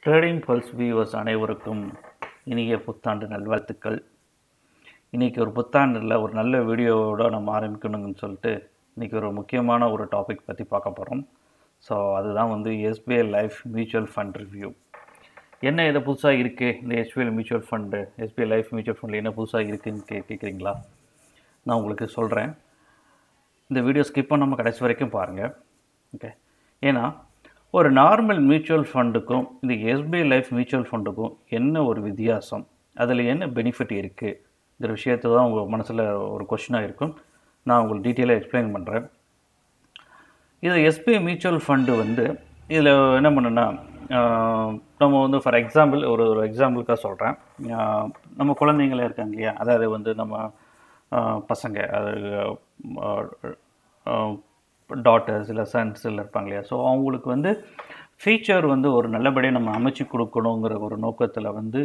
trading pulse viewers அனைவருக்கும் இனிய புத்தாண்டு நல்வாழ்த்துக்கள் இன்றைக்கி ஒரு புத்தாண்டில் ஒரு நல்ல வீடியோவோட நம்ம ஆரம்பிக்கணுங்கன்னு சொல்லிட்டு இன்றைக்கி ஒரு முக்கியமான ஒரு டாபிக் பற்றி பார்க்க போகிறோம் ஸோ அதுதான் வந்து SBI life mutual fund review என்ன இது புதுசாக இருக்குது இந்த SBI mutual fund SBI life mutual ஃபண்டில் என்ன புதுசாக இருக்குதுன்னு கே கேட்குறீங்களா நான் உங்களுக்கு சொல்கிறேன் இந்த வீடியோ ஸ்கிப் பண்ணாமல் கடைசி வரைக்கும் பாருங்கள் ஓகே ஏன்னா ஒரு நார்மல் மியூச்சுவல் ஃபண்டுக்கும் இந்த எஸ்பிஐ லைஃப் மியூச்சுவல் ஃபண்டுக்கும் என்ன ஒரு வித்தியாசம் அதில் என்ன பெனிஃபிட் இருக்குங்கிற விஷயத்தை தான் உங்கள் மனசில் ஒரு கொஷினாக இருக்கும் நான் உங்களுக்கு டீட்டெயிலாக எக்ஸ்பிளைன் பண்ணுறேன் இது எஸ்பிஐ மியூச்சுவல் ஃபண்டு வந்து இதில் என்ன பண்ணுன்னா நம்ம வந்து ஃபார் எக்ஸாம்பிள் ஒரு ஒரு எக்ஸாம்பிளுக்காக சொல்கிறேன் நம்ம குழந்தைங்களே இருக்காங்க இல்லையா அதாவது வந்து நம்ம ஆஹ், பசங்க அது டாட்டர்ஸ் இல்லை சன்ஸ் இல்லை இருப்பாங்க இல்லையா ஸோ அவங்களுக்கு வந்து ஃபீச்சர் வந்து ஒரு நல்லபடியாக நம்ம அமைச்சு கொடுக்கணுங்கிற ஒரு நோக்கத்தில் வந்து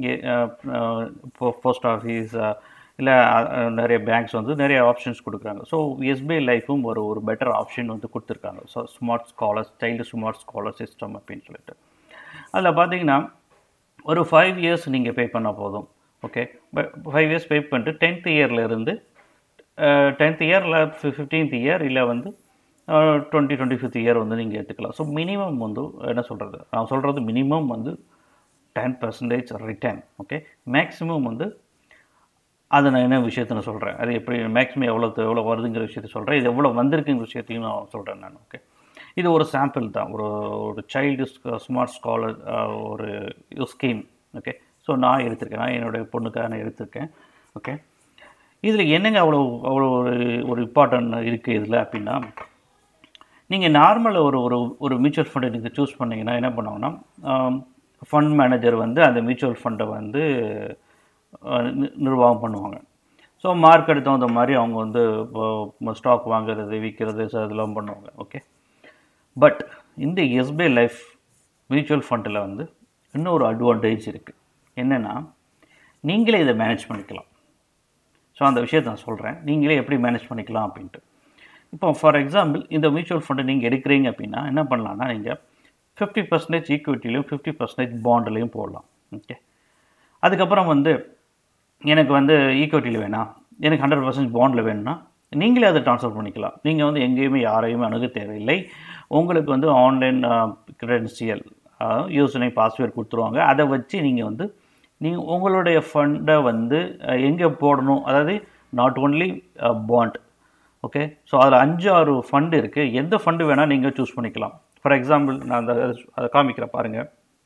இப்போ போஸ்ட் ஆஃபீஸ் இல்லை நிறைய பேங்க்ஸ் வந்து நிறைய ஆப்ஷன்ஸ் கொடுக்குறாங்க ஸோ எஸ்பிஐ லைஃபும் ஒரு ஒரு பெட்டர் ஆப்ஷன் வந்து கொடுத்துருக்காங்க so smart scholars child smart scholar system அப்படின்னு சொல்லிட்டு அதில் பார்த்தீங்கன்னா ஒரு ஃபைவ் இயர்ஸ் நீங்கள் பே பண்ணால் போதும் ஓகே ஃபைவ் இயர்ஸ் பே பண்ணிட்டு டென்த் இயர்லேருந்து டென்த் இயரில் ஃபிஃப்டீன்த் இயர் இல்லை வந்து டுவெண்ட்டி டுவெண்ட்டி ஃபிஃப்த் இயர் வந்து நீங்கள் எடுத்துக்கலாம் ஸோ மினிமம் வந்து என்ன சொல்கிறது நான் சொல்கிறது மினிமம் வந்து ten percentage return okay maximum வந்து அது நான் என்ன விஷயத்தை நான் சொல்கிறேன் அது எப்படி மேக்ஸிமம் எவ்வளோ எவ்வளோ வருதுங்கிற விஷயத்த சொல்கிறேன் இது எவ்வளோ வந்திருக்குங்கிற விஷயத்தையும் நான் சொல்கிறேன் நான் ஓகே இது ஒரு சாம்பிள் தான் ஒரு ஒரு சைல்டு ஸ்மார்ட் ஸ்காலர் ஒரு ஸ்கீம் ஓகே ஸோ நான் எடுத்திருக்கேன் நான் என்னுடைய பொண்ணுக்காக நான் எடுத்திருக்கேன் ஓகே இதில் என்னங்க அவ்வளோ அவ்வளோ ஒரு ஒரு இம்பார்ட்டன்ட் இருக்குது இதில் அப்படின்னா நீங்கள் நார்மலாக ஒரு ஒரு ஒரு மியூச்சுவல் ஃபண்டை நீங்கள் சூஸ் பண்ணீங்கன்னா என்ன பண்ணுவாங்கன்னா ஃபண்ட் மேனேஜர் வந்து அந்த மியூச்சுவல் ஃபண்டை வந்து அஹ், நி- நிர்வாகம் பண்ணுவாங்க ஸோ மார்க்கெட் தகுந்த மாதிரி அவங்க வந்து ஸ்டாக் வாங்குறது விற்கிறது ஸோ அதெல்லாம் பண்ணுவாங்க ஓகே பட் இந்த எஸ்பிஐ லைஃப் மியூச்சுவல் ஃபண்டில் வந்து இன்னொரு அட்வான்டேஜ் இருக்குது என்னென்னா நீங்களே இதை மேனேஜ் பண்ணிக்கலாம் ஸோ அந்த விஷயத்தை நான் சொல்கிறேன் நீங்களே எப்படி மேனேஜ் பண்ணிக்கலாம் அப்படின்ட்டு இப்போ ஃபார் எக்ஸாம்பிள் இந்த மியூச்சுவல் ஃபண்டை நீங்கள் எடுக்கிறீங்க அப்படின்னா என்ன பண்ணலாம்னா நீங்கள் ஃபிஃப்டி பர்சன்டேஜ் ஈக்விட்டிலையும் ஃபிஃப்டி பர்சன்டேஜ் பாண்ட்லையும் போடலாம் ஓகே அதுக்கப்புறம் வந்து எனக்கு வந்து ஈக்விட்டியில் வேணாம் எனக்கு ஹண்ட்ரட் பர்சன்ட் பாண்டில் வேணும்னா நீங்களே அதை ட்ரான்ஸ்ஃபர் பண்ணிக்கலாம் நீங்கள் வந்து எங்கேயுமே யாரையுமே அணுக தேவையில்லை உங்களுக்கு வந்து ஆன்லைன் கிரெடென்சியல் யூசனை பாஸ்வேர்ட் கொடுத்துருவாங்க அதை வச்சு நீங்கள் வந்து நீங்கள் உங்களுடைய ஃபண்டை வந்து எங்கே போடணும் அதாவது not only bond okay so அதில் அஞ்சு ஆறு ஃபண்டு இருக்குது எந்த ஃபண்டு வேணால் நீங்கள் சூஸ் பண்ணிக்கலாம் ஃபார் எக்ஸாம்பிள் நான் அந்த அதை காமிக்கிறேன் பாருங்கள்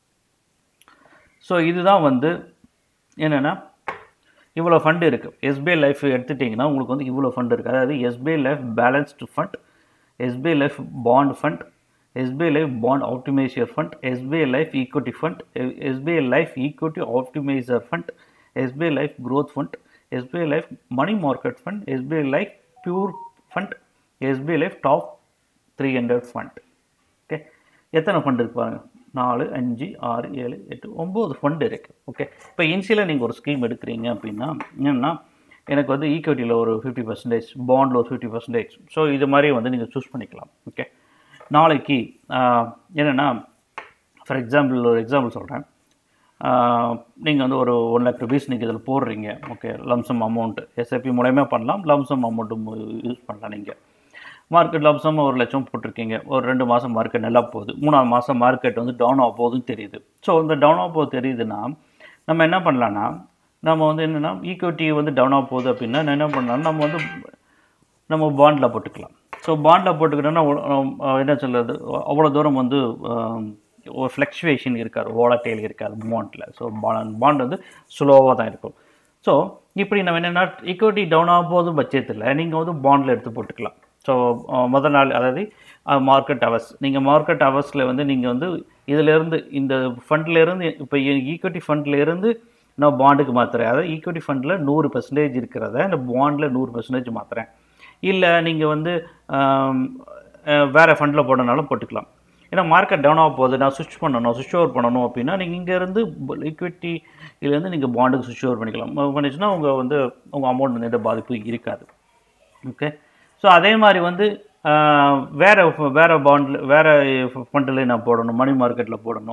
ஸோ இதுதான் வந்து என்னென்னா இவ்வளோ ஃபண்டு இருக்குது எஸ்பிஐ லைஃப் எடுத்துட்டிங்கன்னா உங்களுக்கு வந்து இவ்வளோ ஃபண்டு இருக்குது அதாவது SBI life balanced fund SBI life bond fund SBI life bond optimiser fund SBI life equity fund SBI life equity optimiser fund SBI life growth fund SBI life money market fund SBI life pure fund SBI life top three hundred fund okay எத்தனை fund இருக்கு பாருங்க நாலு அஞ்சு ஆறு ஏழு எட்டு ஒம்பது fund இருக்குது ஓகே இப்போ இன்சியலாக நீங்கள் ஒரு ஸ்கீம் எடுக்கிறீங்க அப்படின்னா என்னென்னா எனக்கு வந்து ஈக்விட்டியில் ஒரு ஃபிஃப்டி பர்சன்டேஜ் பாண்டில் ஒரு ஃபிஃப்டி பர்சன்டேஜ் ஸோ இது மாதிரி வந்து நீங்கள் சூஸ் பண்ணிக்கலாம் ஓகே நாளைக்கு ஆஹ், என்னென்னா ஃபார் எக்ஸாம்பிள் ஒரு எக்ஸாம்பிள் சொல்கிறேன் நீங்கள் வந்து ஒரு ஒன் லேக் ருபீஸ் நீங்கள் இதில் போடுறீங்க ஓகே லம்சம் அமௌண்ட் எஸ்ஐபி மூலயமா பண்ணலாம் லம்சம் அமௌண்ட்டும் யூஸ் பண்ணலாம் நீங்கள் மார்க்கெட் லம்சம் ஒரு லட்சம் போட்டிருக்கீங்க ஒரு ரெண்டு மாதம் மார்க்கெட் நல்லா போகுது மூணாவது மாதம் மார்க்கெட் வந்து டவுன் ஆக போகுதுன்னு தெரியுது ஸோ இந்த டவுன் ஆக போகுது தெரியுதுன்னா நம்ம என்ன பண்ணலான்னா நம்ம வந்து என்னென்னா ஈக்விட்டி வந்து டவுன் ஆக போகுது அப்படின்னா நான் என்ன பண்ணலாம் நம்ம வந்து நம்ம பாண்டில் போட்டுக்கலாம் ஸோ பாண்டில் போட்டுக்கிட்டோன்னா என்ன சொல்கிறது அவ்வளோ தூரம் வந்து ஆம், ஒரு ஃப்ளக்சுவேஷன் இருக்காது ஓலட்டைல் இருக்காது பாண்டில் ஸோ பாண்ட் பாண்ட் வந்து ஸ்லோவாக தான் இருக்கும் ஸோ இப்படி நம்ம என்னென்னா ஈக்விட்டி டவுன் ஆகும் போது பட்சத்தில் நீங்கள் வந்து பாண்டில் எடுத்து போட்டுக்கலாம் ஸோ முதல் நாள் அதாவது மார்க்கெட் ஹவர்ஸ் நீங்கள் மார்க்கெட் ஹவர்ஸில் வந்து நீங்கள் வந்து இதிலேருந்து இந்த ஃபண்ட்லேருந்து இப்போ ஈக்விட்டி ஃபண்ட்லேருந்து நான் பாண்டுக்கு மாற்றுறேன் அதாவது ஈக்விட்டி ஃபண்டில் நூறு பர்சன்டேஜ் இருக்கிறத இந்த பாண்டில் நூறு பர்சன்டேஜ் மாற்றுறேன் இல்லை நீங்கள் வந்து ஆம், அஹ், வேறு ஃபண்டில் போடனாலும் போட்டுக்கலாம் ஏன்னா மார்க்கெட் டவுன் ஆக போகுது நான் சுவிட்ச் பண்ணணும் சுவிட்ச் ஓவர் பண்ணணும் அப்படின்னா நீங்கள் இங்கேருந்து ஈக்விட்டி இதுலேருந்து நீங்கள் பாண்டுக்கு சுவிட்ச் ஓவர் பண்ணிக்கலாம் பண்ணிச்சுன்னா உங்கள் வந்து உங்கள் அமௌண்ட் வந்து எந்த பாதிப்பும் இருக்காது ஓகே ஸோ அதே மாதிரி வந்து ஆஹ், வேற வேற பாண்டில் வேற ஃபண்டில் நான் போடணும் மணி மார்க்கெட்டில் போடணும்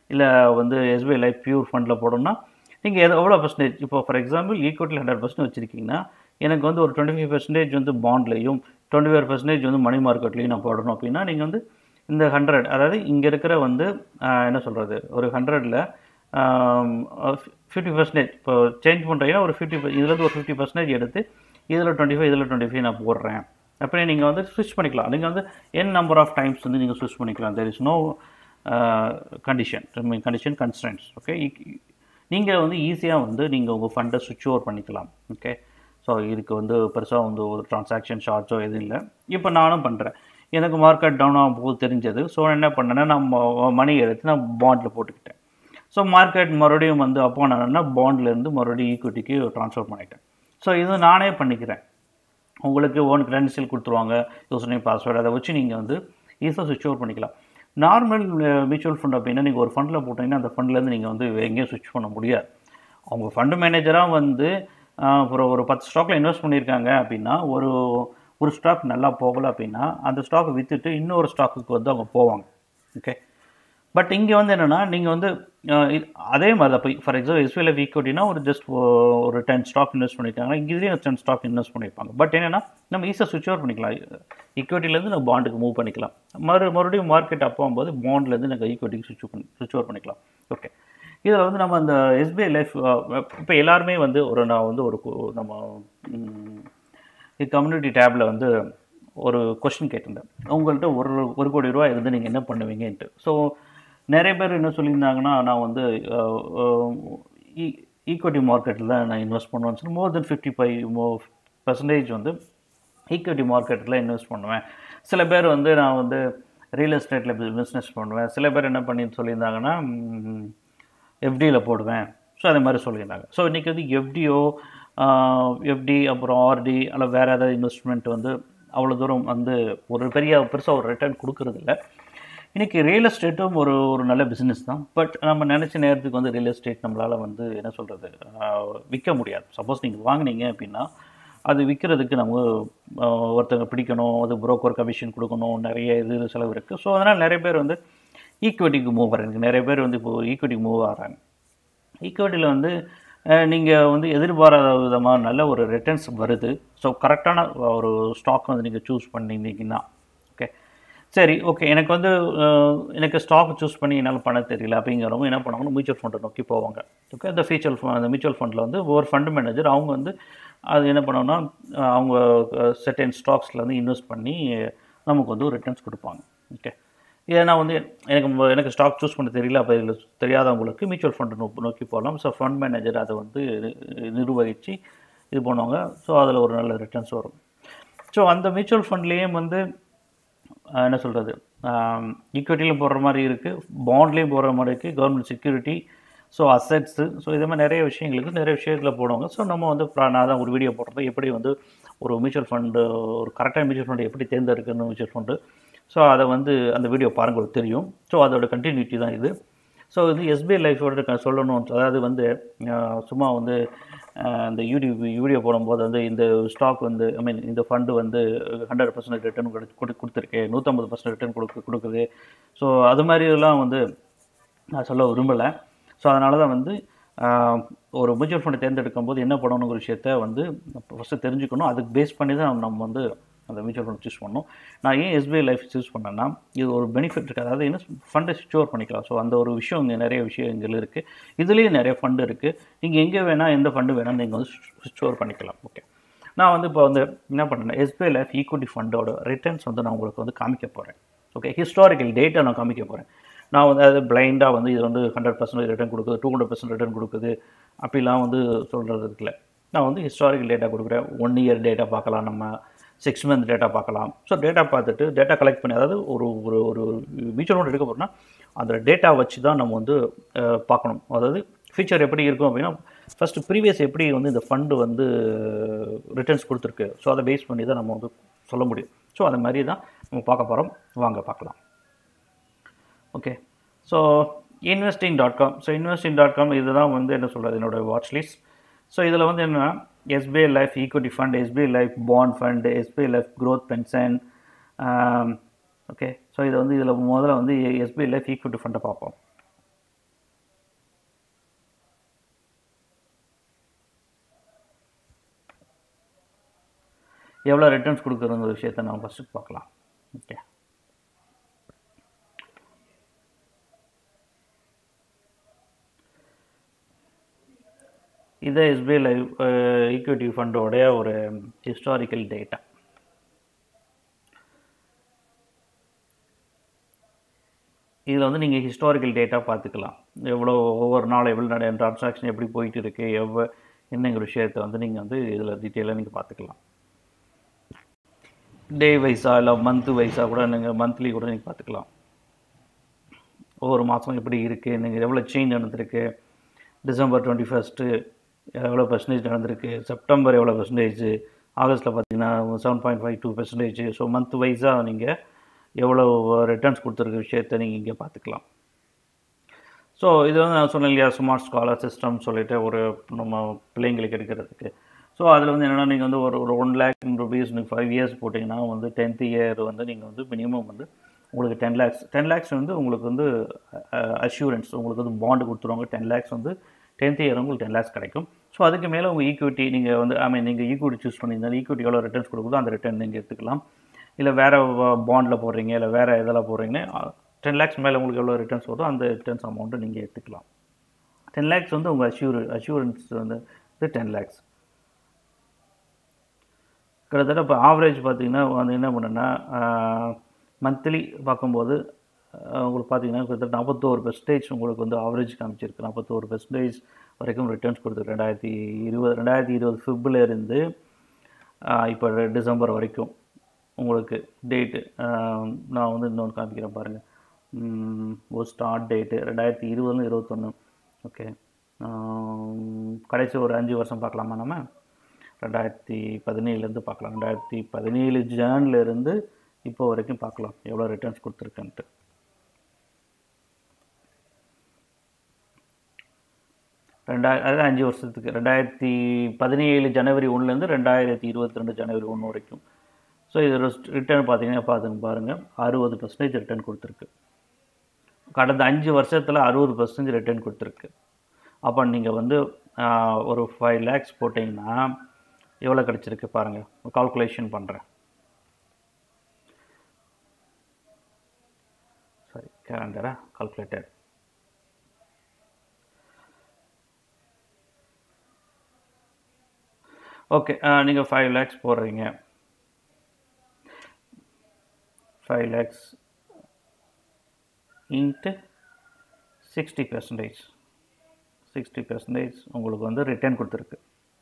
இல்லை வந்து எஸ்பிஐ லைஃப் பியூர் ஃபண்டில் போடணும்னா நீங்கள் எது எவ்வளோ பர்சன்டேஜ் இப்போ ஃபார் எக்ஸாம்பிள் ஈக்குவட்டில் ஹண்ட்ரட் பர்சன்ட் வச்சுருக்கீங்கன்னா எனக்கு வந்து ஒரு டுவெண்ட்டி ஃபைவ் பர்சன்டேஜ் வந்து பாண்ட்லேயும் டுவெண்ட்டி ஃபைவ் பர்சன்டேஜ் வந்து மணி மார்க்கெட்லேயும் நான் போடணும் அப்படின்னா நீங்கள் வந்து இந்த ஹண்ட்ரட் அதாவது இங்கே இருக்கிற வந்து ஆஹ், என்ன சொல்கிறது ஒரு ஹண்ட்ரடில் ஃபிஃப்டி பர்சன்டேஜ் இப்போ சேஞ்ச் பண்ணுறீங்கன்னா ஒரு ஃபிஃப்டி இதுலேருந்து ஒரு ஃபிஃப்டி பர்சன்டேஜ் எடுத்து இதில் டுவெண்ட்டி ஃபைவ் இதில் டுவெண்ட்டி ஃபைவ் நான் போடுறேன் அப்படி நீங்கள் வந்து ஸ்விட்ச் பண்ணிக்கலாம் நீங்கள் வந்து என் நம்பர் ஆஃப் டைம்ஸ் வந்து நீங்கள் ஸ்விட்ச் பண்ணிக்கலாம் there is no condition condition constants okay நீங்கள் வந்து ஈஸியாக வந்து நீங்கள் உங்கள் ஃபண்டை சுவிட்ச் ஓவர் பண்ணிக்கலாம் ஓகே ஸோ இதுக்கு வந்து பெருசாக வந்து ஒரு ட்ரான்சாக்ஷன் சார்ஜோ எதுவும் இல்லை இப்போ நானும் பண்ணுறேன் எனக்கு மார்க்கெட் டவுன் ஆகும் போது தெரிஞ்சது ஸோ என்ன பண்ணேன்னா நான் மணி எடுத்து நான் பாண்டில் போட்டுக்கிட்டேன் ஸோ மார்க்கெட் மறுபடியும் வந்து அப்போ நான் என்ன பாண்ட்லேருந்து மறுபடியும் ஈக்விட்டிக்கு ட்ரான்ஸ்ஃபர் பண்ணிட்டேன் ஸோ இது நானே பண்ணிக்கிறேன் உங்களுக்கு ஓன் கிரெடென்ஷியல் கொடுத்துருவாங்க யூசர் நேம் பாஸ்வேர்டு அதை வச்சு நீங்கள் வந்து ஈஸியாக சுவிட்ச் ஓவர் பண்ணிக்கலாம் நார்மல் மியூச்சுவல் ஃபண்ட் அப்படின்னா நீங்கள் ஒரு ஃபண்டில் போட்டிங்கன்னா அந்த ஃபண்ட்லேருந்து நீங்கள் வந்து எங்கேயும் சுவிட்ச் பண்ண முடியாது அவங்க ஃபண்டு மேனேஜராக வந்து ஆஹ், ஒரு ஒரு பத்து ஸ்டாக்கில் இன்வெஸ்ட் பண்ணியிருக்காங்க அப்படின்னா ஒரு ஒரு ஸ்டாக் நல்லா போகலை அப்படின்னா அந்த ஸ்டாக்கை விற்றுட்டு இன்னொரு ஸ்டாக்குக்கு வந்து அவங்க போவாங்க ஓகே பட் இங்கே வந்து என்னென்னா நீங்கள் வந்து அஹ், இது- அதே மாதிரி தான் இப்போ ஃபார் எக்ஸாம்பிள் எஸ்பிஎல் ஈக்விட்டினா ஒரு ஜஸ்ட் ஒரு டென் ஸ்டாக் இன்வெஸ்ட் பண்ணியிருக்காங்கன்னா இங்கே இதுலேயும் டென் ஸ்டாக் இன்வெஸ்ட் பண்ணியிருப்பாங்க பட் என்னென்னா நம்ம ஈஸியாக சுவிட்ச் ஓவர் பண்ணிக்கலாம் ஈக்விட்டிலேருந்து நம்ம பாண்டுக்கு மூவ் பண்ணிக்கலாம் மறு மறுபடியும் மார்க்கெட் அப்போ போது பாண்ட்லேருந்து நாங்கள் ஈக்விட்டிக்கு சுவிட்ச் பண்ணி சுவிட்ச் ஓவர் பண்ணிக்கலாம் ஓகே இதில் வந்து நம்ம அந்த எஸ்பிஐ லைஃப் இப்போ எல்லாருமே வந்து ஒரு நான் வந்து ஒரு கு- நம்ம கம்யூனிட்டி டேப்பில் வந்து ஒரு கொஸ்டின் கேட்டிருந்தேன் உங்கள்கிட்ட ஒரு ஒரு கோடி ரூபா இருந்து நீங்கள் என்ன பண்ணுவீங்கன்ட்டு ஸோ நிறைய பேர் என்ன சொல்லியிருந்தாங்கன்னா நான் வந்து ஈக்விட்டி மார்க்கெட்டில் நான் இன்வெஸ்ட் பண்ணுவேன்னு சொல்லி மோர் தென் ஃபிஃப்டி ஃபைவ் மோ பர்சன்டேஜ் வந்து ஈக்விட்டி மார்க்கெட்டில் இன்வெஸ்ட் பண்ணுவேன் சில பேர் வந்து நான் வந்து ரியல் எஸ்டேட்டில் பிஸ்னஸ் பண்ணுவேன் சில பேர் என்ன பண்ணி சொல்லியிருந்தாங்கன்னா எஃப்டியில் போடுவேன் ஸோ அதே மாதிரி சொல்லியிருந்தாங்க ஸோ இன்றைக்கி வந்து எஃப்டிஓ எஃப்டி அப்புறம் ஆர்டி அல்ல வேறு ஏதாவது இன்வெஸ்ட்மெண்ட் வந்து அவ்வளோ தூரம் வந்து ஒரு பெரிய பெருசாக ஒரு ரிட்டர்ன் கொடுக்கறதில்ல இன்றைக்கி ரியல் எஸ்டேட்டும் ஒரு ஒரு நல்ல பிஸ்னஸ் தான் பட் நம்ம நினச்ச நேரத்துக்கு வந்து ரியல் எஸ்டேட் நம்மளால் வந்து என்ன சொல்கிறது விற்க முடியாது சப்போஸ் நீங்கள் வாங்குனீங்க அப்படின்னா அது விற்கிறதுக்கு நம்ம ஆஹ், ஒருத்தங்க பிடிக்கணும் அது புரோக்கர் கமிஷன் கொடுக்கணும் நிறைய இது செலவு இருக்குது ஸோ அதனால் நிறைய பேர் வந்து ஈக்விட்டிக்கு மூவ் ஆகிறாங்க நிறைய பேர் வந்து இப்போ ஈக்விட்டிக்கு மூவ் ஆகிறாங்க ஈக்விட்டியில் வந்து நீங்கள் வந்து எதிர்பாராத விதமாக நல்ல ஒரு ரிட்டர்ன்ஸ் வருது ஸோ கரெக்டான ஒரு ஸ்டாக் வந்து நீங்கள் சூஸ் பண்ணியிருந்தீங்கன்னா ஓகே சரி ஓகே எனக்கு வந்து அஹ், எனக்கு ஸ்டாக் சூஸ் பண்ணி என்னால் பண்ண தெரியல அப்படிங்கிறவங்க என்ன பண்ணுவாங்கன்னா மியூச்சுவல் ஃபண்டை நோக்கி போவாங்க ஓகே அந்த ஃபியூச்சர் அந்த மியூச்சுவல் ஃபண்டில் வந்து ஒரு ஃபண்ட் மேனேஜர் அவங்க வந்து அது என்ன பண்ணோம்னா அஹ், அவங்க செட்டன் ஸ்டாக்ஸில் வந்து இன்வெஸ்ட் பண்ணி நமக்கு வந்து ஒரு ரிட்டர்ன்ஸ் கொடுப்பாங்க ஓகே ஏன்னா வந்து எனக்கு ம- எனக்கு ஸ்டாக் சூஸ் பண்ண தெரியல அப்போ இதில் தெரியாதவங்களுக்கு மியூச்சுவல் ஃபண்டு நோ நோக்கி போகலாம் ஸோ ஃபண்ட் மேனேஜர் அதை வந்து நி- நிர்வகித்து இது பண்ணுவாங்க ஸோ அதில் ஒரு நல்ல ரிட்டர்ன்ஸ் வரும் ஸோ அந்த மியூச்சுவல் ஃபண்ட்லேயும் வந்து ஆஹ், என்ன சொல்கிறது ஈக்விட்டிலையும் போடுற மாதிரி இருக்குது பாண்ட்லேயும் போடுற மாதிரி இருக்குது government security so assets so இது மாதிரி நிறைய விஷயங்களுக்கு நிறைய விஷயத்தில் போடுவாங்க ஸோ நம்ம வந்து pra- நான் தான் ஒரு வீடியோ போடுறது எப்படி வந்து ஒரு மியூச்சுவல் ஃபண்டு ஒரு கரெக்டான மியூச்சுவல் ஃபண்டு எப்படி தேர்ந்தெடுக்கணும் மியூச்சுவல் ஃபண்டு ஸோ அதை வந்து அந்த வீடியோ பாருங்க உங்களுக்கு தெரியும் ஸோ அதோட கண்டினியூட்டி தான் இது ஸோ இது எஸ்பிஐ லைஃபோட க- சொல்லணும் அதாவது வந்து ஆஹ், சும்மா வந்து ஆஹ், இந்த யூடியூப் வீடியோ போடும்போது வந்து இந்த ஸ்டாக் வந்து ஐ மீன் இந்த ஃபண்டு வந்து ஹண்ட்ரட் பர்சன்ட் ரிட்டர்ன் கொடு கொடுத்துருக்கு நூற்றம்பது பர்சன்ட் ரிட்டர்ன் கொடுக்கு கொடுக்குது ஸோ அது மாதிரிலாம் வந்து நான் சொல்ல விரும்பலை ஸோ அதனால தான் வந்து ஆஹ், ஒரு மியூச்சுவல் ஃபண்டை தேர்ந்தெடுக்கும் போது என்ன பண்ணணுங்கிற விஷயத்த வந்து ஃபஸ்ட்டு தெரிஞ்சுக்கணும் அதுக்கு பேஸ் பண்ணி தான் நம்ம வந்து அந்த மியூச்சுவல் ஃபண்ட் சூஸ் பண்ணணும் நான் ஏன் எஸ்பிஐ லைஃப் சூஸ் பண்ணேன்னா இது ஒரு பெனிஃபிட் இருக்குது அதாவது என்ன ஃபண்டை ஸ்டோர் பண்ணிக்கலாம் ஸோ அந்த ஒரு விஷயம் இங்கே நிறைய விஷயங்கள் இருக்குது இதுலேயும் நிறைய ஃபண்டு இருக்குது நீங்கள் எங்கே வேணால் எந்த ஃபண்டு வேணால் நீங்கள் வந்து ஸ்டோர் பண்ணிக்கலாம் ஓகே நான் வந்து இப்போ வந்து என்ன பண்ணுறேன் எஸ்பிஐ லைஃப் ஈக்விட்டி ஃபண்டோட ரிட்டர்ன்ஸ் வந்து நான் உங்களுக்கு வந்து காமிக்க போகிறேன் ஓகே ஹிஸ்டாரிக்கல் டேட்டா நான் காமிக்க போகிறேன் நான் வந்து அது பிளைண்டாக வந்து இது வந்து ஹண்ட்ரட் பர்சன்ட் ரிட்டர்ன் கொடுக்குது டூ ஹண்ட்ரட் பர்சன்ட் ரிட்டர்ன் கொடுக்குது அப்படிலாம் வந்து சொல்கிறது இருக்குல்ல நான் வந்து ஹிஸ்டாரிக்கல் டேட்டா கொடுக்குறேன் ஒன் இயர் டேட்டா பார்க்கலாம் நம்ம சிக்ஸ் மந்த் டேட்டா பார்க்கலாம் ஸோ டேட்டா பார்த்துட்டு டேட்டா கலெக்ட் பண்ணி அதாவது ஒரு ஒரு ஒரு மியூச்சுவல் ஃபண்ட் எடுக்க போகிறோம்னா அந்த டேட்டா வச்சு தான் நம்ம வந்து அஹ், பார்க்கணும் அதாவது ஃபியூச்சர் எப்படி இருக்கும் அப்படின்னா ஃபஸ்ட்டு ப்ரீவியஸ் எப்படி வந்து இந்த ஃபண்டு வந்து ரிட்டர்ன்ஸ் கொடுத்துருக்கு ஸோ அதை பேஸ் பண்ணி தான் நம்ம வந்து சொல்ல முடியும் ஸோ அது மாதிரி தான் நம்ம பார்க்க போகிறோம் வாங்க பார்க்கலாம் okay so investing dot com so investing dot com இதுதான் வந்து என்ன சொல்கிறது என்னோட வாட்ச் லிஸ்ட் ஸோ இதில் வந்து என்ன SBI life equity fund SBI life bond fund SBI life growth pension okay so இதை வந்து இதில் முதல்ல வந்து எஸ்பிஐ லைஃப் ஈக்விட்டி ஃபண்டை பார்ப்போம் எவ்வளோ ரிட்டர்ன்ஸ் கொடுக்குறங்கிற விஷயத்தை நம்ம ஃபஸ்ட்டு பார்க்கலாம் ஓகே இது எஸ்பிஐ லைவ் ஈக்விட்டி ஃபண்டோடைய ஒரு ஹிஸ்டாரிக்கல் டேட்டா இதில் வந்து நீங்கள் ஹிஸ்டாரிக்கல் டேட்டா பார்த்துக்கலாம் எவ்வளோ ஒவ்வொரு நாள் எவ்வளோ நிறைய ட்ரான்சாக்ஷன் எப்படி போயிட்டு இருக்கு எவ்வளோ என்னங்கிற விஷயத்தை வந்து நீங்கள் வந்து இதில் டீட்டெயிலாக நீங்கள் பார்த்துக்கலாம் டே வைஸாக இல்லை மந்த்து வைஸாக கூட நீங்கள் மந்த்லி கூட நீங்கள் பார்த்துக்கலாம் ஒவ்வொரு மாதம் எப்படி இருக்குது நீங்கள் எவ்வளோ சேஞ்ச் நடந்திருக்கு டிசம்பர் டுவெண்ட்டி ஃபஸ்ட்டு எவ்வளோ பர்சன்டேஜ் நடந்திருக்கு செப்டம்பர் எவ்வளோ பர்சன்டேஜ் ஆகஸ்ட்டில் பார்த்தீங்கன்னா seven point five two percentage so month வைஸாக நீங்கள் எவ்வளோ ரிட்டர்ன்ஸ் கொடுத்துருக்க விஷயத்தை நீங்கள் இங்கே பார்த்துக்கலாம் ஸோ இது வந்து நான் சொன்னேன் இல்லையா ஸ்மார்ட் ஸ்காலர் சிஸ்டம் சொல்லிட்டு ஒரு நம்ம பிள்ளைங்களுக்கு எடுக்கிறதுக்கு ஸோ அதில் வந்து என்னென்னா நீங்கள் வந்து ஒரு ஒரு ஒன் லேக் ருபீஸ் நீங்கள் ஃபைவ் இயர்ஸ் போட்டிங்கன்னா வந்து டென்த் இயர் வந்து நீங்கள் வந்து மினிமம் வந்து உங்களுக்கு டென் லேக்ஸ் டென் லேக்ஸ் வந்து உங்களுக்கு வந்து அஷூரன்ஸ் உங்களுக்கு வந்து பாண்டு கொடுத்துருவாங்க டென் லேக்ஸ் வந்து டென்த் இயர் உங்களுக்கு டென் லேக்ஸ் கிடைக்கும் ஸோ அதுக்கு மேலே உங்கள் ஈக்விட்டி நீங்கள் வந்து ஐ மீன் நீங்கள் ஈக்விட்டி சூஸ் பண்ணியிருந்தாலும் ஈக்விட்டி எவ்வளோ ரிட்டர்ன்ஸ் கொடுக்குதோ அந்த ரிட்டர்ன் நீங்கள் எடுத்துக்கலாம் இல்லை வேறு பாண்டில் போடுறீங்க இல்லை வேறு இதெல்லாம் போடுறீங்கன்னா டென் லேக்ஸ் மேலே உங்களுக்கு எவ்வளோ ரிட்டர்ன்ஸ் வருதோ அந்த ரிட்டர்ன்ஸ் அமௌண்ட்டை நீங்கள் எடுத்துக்கலாம் டென் லேக்ஸ் வந்து உங்கள் அஷ்யூர் அஷ்யூரன்ஸ் வந்து இது டென் லேக்ஸ் கிட்டத்தட்ட இப்போ ஆவரேஜ் பார்த்தீங்கன்னா வந்து என்ன பண்ணுன்னா மந்த்லி பார்க்கும்போது உங்களுக்கு பார்த்தீங்கன்னா கிட்டத்தட்ட நாற்பத்தோரு பெர்சன்டேஜ் உங்களுக்கு வந்து ஆவரேஜ் காமிச்சிருக்கு நாற்பத்தோரு பெர்சன்டேஜ் வரைக்கும் ரிட்டர்ன்ஸ் கொடுத்துருக்கு ரெண்டாயிரத்தி இருபது ரெண்டாயிரத்தி இருபது ஃபிப்பில் இருந்து இப்போ டிசம்பர் வரைக்கும் உங்களுக்கு டேட்டு நான் வந்து இன்னொன்று காமிக்கிறேன் பாருங்கள் ஒரு ஸ்டார்ட் டேட்டு ரெண்டாயிரத்தி இருபதுல இருபத்தொன்று ஓகே கடைசி ஒரு அஞ்சு வருஷம் பார்க்கலாமா நம்ம ரெண்டாயிரத்தி பதினேழுலேருந்து பார்க்கலாம் ரெண்டாயிரத்தி பதினேழு ஜேன்லேருந்து இப்போ வரைக்கும் பார்க்கலாம் எவ்வளோ ரிட்டர்ன்ஸ் கொடுத்துருக்குன்ட்டு ரெண்டாயிரம் அதாவது அஞ்சு வருஷத்துக்கு ரெண்டாயிரத்தி பதினேழு ஜனவரி ஒன்றுலேருந்து ரெண்டாயிரத்தி இருபத்தி ரெண்டு ஜனவரி ஒன்று வரைக்கும் ஸோ இது ரிட்டர்ன் பார்த்தீங்கன்னா பார்த்துங்க பாருங்கள் அறுபது பர்சன்டேஜ் ரிட்டர்ன் கொடுத்துருக்கு கடந்த அஞ்சு வருஷத்தில் அறுபது பர்சன்டேஜ் ரிட்டர்ன் கொடுத்துருக்கு அப்போ நீங்கள் வந்து ஒரு ஃபைவ் லேக்ஸ் போட்டிங்கன்னா எவ்வளோ கிடச்சிருக்கு பாருங்கள் கால்குலேஷன் பண்ணுறேன் சாரி கேலண்டரா கால்குலேட்டர் ஓகே நீங்கள் ஃபைவ் லேக்ஸ் போடுறீங்க five lakhs into sixty percentage sixty percentage உங்களுக்கு வந்து ரிட்டர்ன் கொடுத்துருக்கு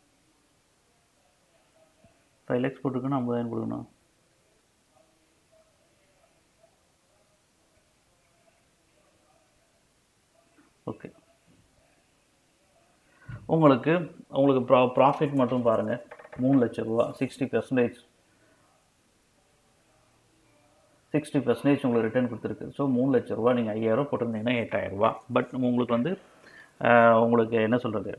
ஃபைவ் லேக்ஸ் போட்டுருக்குன்னா ஐம்பதாயிரம் கொடுக்கணும் ஓகே உங்களுக்கு உங்களுக்கு ப்ரா ப்ராஃபிட் மட்டும் பாருங்கள் மூணு லட்ச ரூபா சிக்ஸ்டி பர்சன்டேஜ் சிக்ஸ்டி பர்சன்டேஜ் உங்களுக்கு ரிட்டர்ன் கொடுத்துருக்கு ஸோ மூணு லட்ச ரூபா நீங்கள் ஐயாயிரம் போட்டிருந்தீங்கன்னா எட்டாயிரரூபா பட் உங்களுக்கு வந்து உங்களுக்கு என்ன சொல்கிறது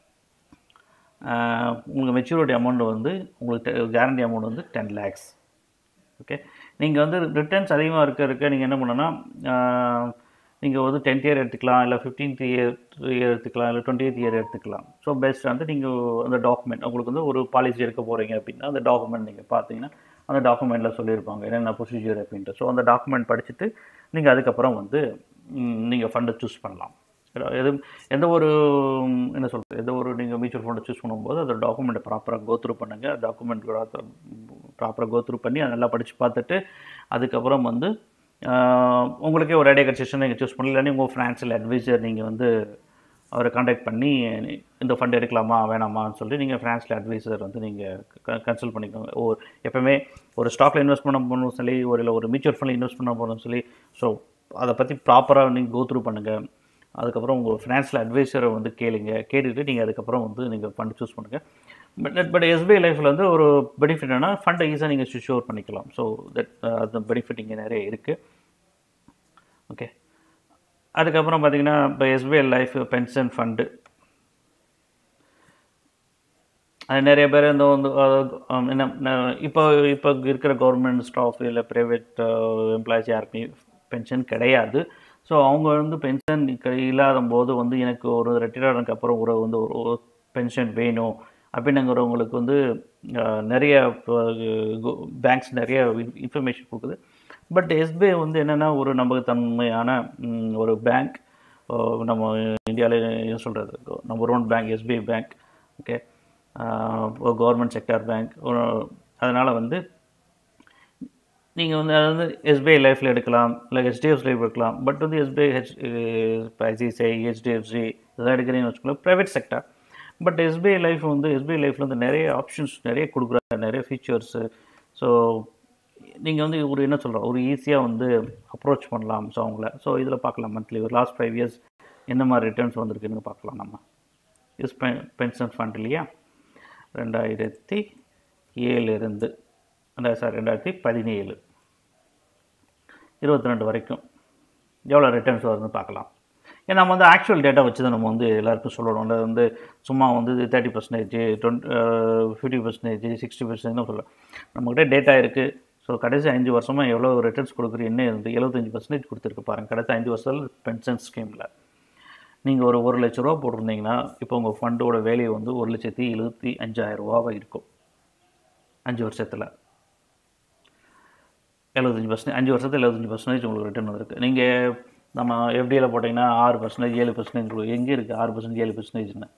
உங்களுக்கு மெச்சூரிட்டி அமௌண்ட் வந்து உங்களுக்கு கேரண்டி அமௌண்ட் வந்து டென் லேக்ஸ் ஓகே நீங்கள் வந்து ரிட்டர்ன்ஸ் அதிகமாக இருக்க இருக்க நீங்கள் என்ன பண்ணணும்னா நீங்கள் வந்து டென்த் இயர் எடுத்துக்கலாம் இல்லை ஃபிஃப்டீன்த் இயர் இயர் எடுத்துக்கலாம் இல்லை டுவெண்ட்டி இயர் எடுத்துக்கலாம் ஸோ பெஸ்ட் வந்து நீங்கள் அந்த டாக்குமெண்ட் உங்களுக்கு வந்து ஒரு பாலிசி எடுக்க போகிறீங்க அப்படின்னா அந்த டாக்குமெண்ட் நீங்கள் பார்த்தீங்கன்னா அந்த டாக்குமெண்ட்டில் சொல்லியிருப்பாங்க என்னென்ன ப்ரொசீஜர் அப்படின்ட்டு ஸோ அந்த டாக்குமெண்ட் படிச்சுட்டு நீங்கள் அதுக்கப்புறம் வந்து நீங்கள் ஃபண்டை சூஸ் பண்ணலாம் எது எந்த ஒரு என்ன சொல்கிறது எந்த ஒரு நீங்கள் மியூச்சுவல் ஃபண்டை சூஸ் பண்ணும்போது அந்த டாக்குமெண்ட்டை ப்ராப்பராக கோத்ரூ பண்ணுங்கள் டாக்குமெண்ட் ப்ராப்பராக கோத்ரூ பண்ணி அதை நல்லா படித்து பார்த்துட்டு அதுக்கப்புறம் வந்து உங்களுக்கே ஒரு ஐடியா கிடச்சிச்சுன்னா நீங்கள் சூஸ் பண்ணல இல்லைன்னா உங்கள் ஃபினான்ஷியல் அட்வைசர் நீங்கள் வந்து அவரை காண்டாக்ட் பண்ணி இந்த ஃபண்ட் எடுக்கலாமா வேணாமான்னு சொல்லி நீங்கள் ஃபினான்ஷியல் அட்வைசர் வந்து நீங்கள் கன்சல்ட் பண்ணிக்கோங்க ஓ எப்போவுமே ஒரு ஸ்டாக்கில் இன்வெஸ்ட் பண்ண போகணும் சொல்லி ஒரு இல்லை ஒரு மியூச்சுவல் ஃபண்டில் இன்வெஸ்ட் பண்ண போகணும்னு சொல்லி ஸோ அதை பற்றி ப்ராப்பராக நீங்கள் கோத்ரூ பண்ணுங்கள் அதுக்கப்புறம் உங்கள் ஃபினான்ஷியல் அட்வைசரை வந்து கேளுங்க கேட்டுட்டு நீங்கள் அதுக்கப்புறம் வந்து நீங்கள் ஃபண்ட் சூஸ் பண்ணுங்கள் பட் பட் எஸ்பிஐ லைஃப்பில் வந்து ஒரு பெனிஃபிட் என்னன்னா ஃபண்டை ஈஸியாக நீங்கள் சுவிச் ஓவர் பண்ணிக்கலாம் ஸோ தட் அந்த பெனிஃபிட் இங்கே நிறைய இருக்குது ஓகே அதுக்கப்புறம் பார்த்தீங்கன்னா இப்போ எஸ்பிஐ லைஃப் பென்ஷன் ஃபண்டு அது நிறைய பேர் இந்த வந்து என்ன இப்போ இப்போ இருக்கிற கவர்மெண்ட் ஸ்டாஃப் இல்லை ப்ரைவேட் எம்ப்ளாயிஸ் யாருக்குமே பென்ஷன் கிடையாது ஸோ அவங்க வந்து பென்ஷன் இல்லாத போது வந்து எனக்கு ஒரு ரிட்டையர்டுக்கு அப்புறம் ஒரு வந்து ஒரு பென்ஷன் வேணும் அப்படின்னுங்கிறவங்களுக்கு வந்து அஹ், நிறைய பேங்க்ஸ் நிறைய இன்ஃபர்மேஷன் கொடுக்குது பட் எஸ்பிஐ வந்து என்னென்னா ஒரு நம்பகத்தன்மையான ம், ஒரு பேங்க் நம்ம இந்தியாவில் என்ன சொல்கிறது number one bank SBI bank okay government sector bank அதனால் வந்து நீங்கள் வந்து அது வந்து எஸ்பிஐ லைஃப்பில் எடுக்கலாம் இல்லை ஹெச்டிஎஃப்சி லைஃப் எடுக்கலாம் பட் வந்து எஸ்பிஐ ஹெச் ஐசிஐசிஐ ஹெச்டிஎஃப்சி இதெல்லாம் எடுக்கிறீங்கன்னு வச்சுக்கோங்களேன் private sector but SBI life வந்து எஸ்பிஐ லைஃப்பில் வந்து நிறைய ஆப்ஷன்ஸ் நிறைய கொடுக்குறாங்க நிறைய ஃபீச்சர்ஸு ஸோ நீங்கள் வந்து ஒரு என்ன சொல்கிறோம் ஒரு ஈஸியாக வந்து அப்ரோச் பண்ணலாம் ஸோ அவங்கள ஸோ இதில் பார்க்கலாம் மந்த்லி ஒரு லாஸ்ட் ஃபைவ் இயர்ஸ் என்ன மாதிரி ரிட்டர்ன்ஸ் வந்திருக்குன்னு பார்க்கலாம் நம்ம யூஸ் பென்ஷன் ஃபண்ட் இல்லையா ரெண்டாயிரத்தி ஏழுலேருந்து ரெண்டாயிரம் சாரி ரெண்டாயிரத்தி பதினேழு இருபத்தி ரெண்டு வரைக்கும் எவ்வளோ ரிட்டர்ன்ஸ் வருதுன்னு பார்க்கலாம் ஏன்னா நம்ம வந்து ஆக்சுவல் டேட்டா வச்சு தான் நம்ம வந்து எல்லாருக்கும் சொல்லணும் இல்லை வந்து சும்மா வந்து thirty percentage twenty fifty percentage sixty percentage தான் சொல்லலாம் நம்மக்கிட்ட டேட்டா இருக்குது ஸோ கடைசி அஞ்சு வருஷமாக எவ்வளோ ரிட்டர்ன்ஸ் கொடுக்குற என்ன இருந்து எழுபத்தஞ்சு பர்சன்டேஜ் கொடுத்துருக்கு பாருங்கள் கடைசி அஞ்சு வருஷத்தில் பென்ஷன் ஸ்கீமில் நீங்கள் ஒரு ஒரு லட்ச ரூபா போட்டிருந்தீங்கன்னா இப்போ உங்கள் ஃபண்டோட வேல்யூ வந்து ஒரு லட்சத்தி எழுபத்தி அஞ்சாயிரம் ரூபாவாக இருக்கும் அஞ்சு வருஷத்தில் எழுபத்தஞ்சி பர்சன்டேஜ் அஞ்சு வருஷத்தில் எழுபத்தஞ்சி பர்சன்டேஜ் உங்களுக்கு ரிட்டர்ன் வந்திருக்கு நீங்கள் நம்ம எஃப்டியில் போட்டிங்கன்னா ஆறு பர்சன்டேஜ் ஏழு பர்சன்டேஜ் எங்கே இருக்குது ஆறு பர்சன்டேஜ் ஏழு பர்சன்டேஜ்னு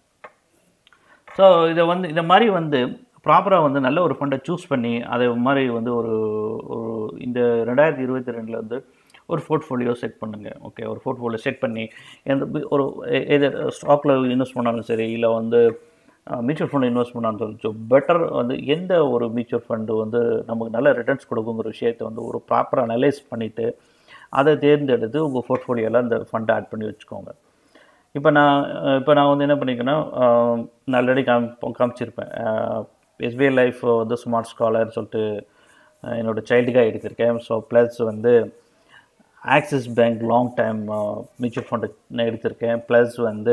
ஸோ இதை வந்து இந்த மாதிரி வந்து ப்ராப்பராக வந்து நல்ல ஒரு ஃபண்டை சூஸ் பண்ணி அதை மாதிரி வந்து ஒரு ஒரு இந்த ரெண்டாயிரத்தி இருபத்தி ரெண்டில் வந்து ஒரு போர்ட்ஃபோலியோ செட் பண்ணுங்கள் ஓகே ஒரு போர்ட்ஃபோலியோ செட் பண்ணி எந்த பி- ஒரு எது ஸ்டாக்கில் இன்வெஸ்ட் பண்ணாலும் சரி இல்லை வந்து மியூச்சுவல் ஃபண்ட் இன்வெஸ்ட் பண்ணாலும் சரி ஸோ பெட்டர் வந்து எந்த ஒரு மியூச்சுவல் ஃபண்டு வந்து நமக்கு நல்ல ரிட்டர்ன்ஸ் கொடுக்குங்கிற விஷயத்தை வந்து ஒரு ப்ராப்பராக அனலைஸ் பண்ணிவிட்டு அதை தேர்ந்தெடுத்து உங்கள் போர்ட்ஃபோலியோவில் அந்த ஃபண்டை ஆட் பண்ணி வச்சுக்கோங்க இப்போ நான் இப்போ நான் வந்து என்ன பண்ணிக்கேன்னா அஹ், நான் ஆல்ரெடி காம் காமிச்சிருப்பேன் எஸ்பிஐ லைஃப் வந்து ஸ்மார்ட் ஸ்காலர்னு சொல்லிட்டு அஹ், என்னோட சைல்டுக்காக எடுத்திருக்கேன் ஸோ ப்ளஸ் வந்து Axis bank long time mutual fund நான் எடுத்திருக்கேன் ப்ளஸ் வந்து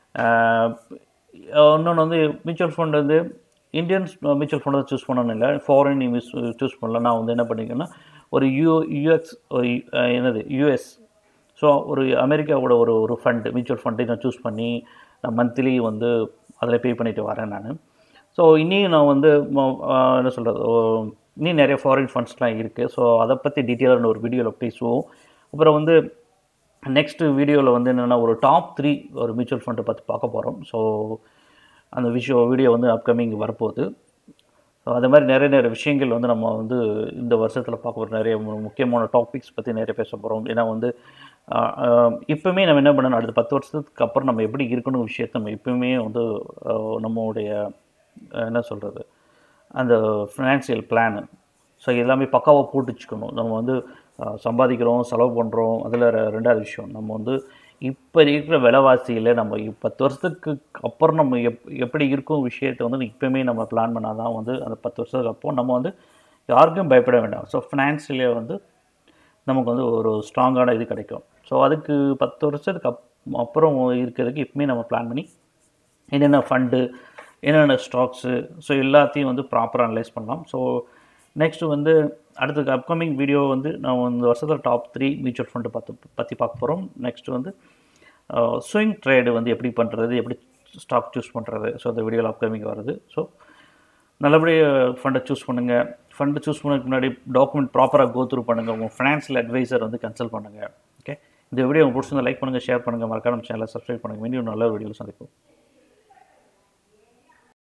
இன்னொன்று வந்து மியூச்சுவல் ஃபண்ட் வந்து இந்தியன்ஸ் மியூச்சுவல் ஃபண்ட் தான் சூஸ் பண்ணணும் இல்லை ஃபாரின் சூஸ் பண்ணல நான் வந்து என்ன பண்ணிக்கேன்னா ஒரு யூ யூஎக்ஸ் ஒரு அஹ், என்னது யூஎஸ் ஸோ ஒரு அமெரிக்காவோட ஒரு ஒரு ஃபண்டு மியூச்சுவல் ஃபண்டை நான் சூஸ் பண்ணி நான் மந்த்லி வந்து அதில் பே பண்ணிட்டு வரேன் நான் ஸோ இனியும் நான் வந்து ம- ஆஹ் என்ன சொல்கிறது இன்னும் நிறைய ஃபாரின் ஃபண்ட்ஸ்லாம் இருக்குது ஸோ அதை பற்றி டீட்டெயிலாக ஒரு வீடியோவில் பேசுவோம் அப்புறம் வந்து நெக்ஸ்ட் வீடியோவில் வந்து என்னென்னா ஒரு டாப் த்ரீ ஒரு மியூச்சுவல் ஃபண்டை பற்றி பார்க்க போகிறோம் ஸோ அந்த விஷயம் வீடியோ வந்து அப்கமிங் வரப்போகுது ஸோ அது மாதிரி நிறைய நிறைய விஷயங்கள் வந்து நம்ம வந்து இந்த வருஷத்தில் பார்க்க போகிற நிறைய மு- முக்கியமான டாபிக்ஸ் பற்றி நிறைய பேச போகிறோம் ஏன்னா வந்து ஆஹ், ஆஹ், இப்போவுமே நம்ம என்ன பண்ணணும் அடுத்த பத்து வருஷத்துக்கு அப்புறம் நம்ம எப்படி இருக்கணும் விஷயத்தை நம்ம இப்போவுமே வந்து ஆஹ், நம்மளுடைய ஆஹ், என்ன சொல்கிறது அந்த ஃபினான்சியல் பிளானு ஸோ எல்லாமே பக்காவாக போட்டு வச்சுக்கணும் நம்ம வந்து ஆஹ், சம்பாதிக்கிறோம் செலவு பண்ணுறோம் அதில் ரெண்டாவது விஷயம் நம்ம வந்து இப்போ இருக்கிற விலைவாசியில் நம்ம இப் பத்து வருஷத்துக்கு அப்புறம் நம்ம எப் எப்படி இருக்கும் விஷயத்தை வந்து இப்போவுமே நம்ம பிளான் பண்ணால் தான் வந்து அந்த பத்து வருஷத்துக்கு அப்புறம் நம்ம வந்து யாருக்கும் பயப்பட வேண்டாம் ஸோ ஃபினான்ஷியலியாக வந்து நமக்கு வந்து ஒரு ஸ்ட்ராங்கான இது கிடைக்கும் ஸோ அதுக்கு பத்து வருஷத்துக்கு அப் அப்புறம் இருக்கிறதுக்கு இப்போமே நம்ம பிளான் பண்ணி என்னென்ன ஃபண்டு என்னென்ன ஸ்டாக்ஸு ஸோ எல்லாத்தையும் வந்து ப்ராப்பராக அனலைஸ் பண்ணலாம் ஸோ நெக்ஸ்ட்டு வந்து அடுத்த அப்கமிங் வீடியோ வந்து நான் இந்த வருஷத்தில் டாப் த்ரீ மியூச்சுவல் ஃபண்டு பார்த்து பற்றி பார்க்க போகிறோம் நெக்ஸ்ட் வந்து ஸ்விங் ட்ரேடு வந்து எப்படி பண்ணுறது எப்படி ஸ்டாக் சூஸ் பண்ணுறது ஸோ அந்த வீடியோவில் அப்கமிங் வருது ஸோ நல்லபடியாக ஃபண்டை சூஸ் பண்ணுங்கள் ஃபண்டு சூஸ் பண்ணதுக்கு முன்னாடி டாக்குமெண்ட் ப்ராப்பராக கோ த்ரூ பண்ணுங்கள் உங்கள் ஃபினான்ஷியல் அட்வைசர் வந்து கன்சல்ட் பண்ணுங்கள் ஓகே இந்த வீடியோ உங்களுக்கு பிடிச்சிருந்தா லைக் பண்ணுங்கள் ஷேர் பண்ணுங்கள் மறக்காம சேனலை சப்ஸ்கிரைப் பண்ணுங்கள் மீண்டும் நல்ல வீடியோவில் சந்திப்போம்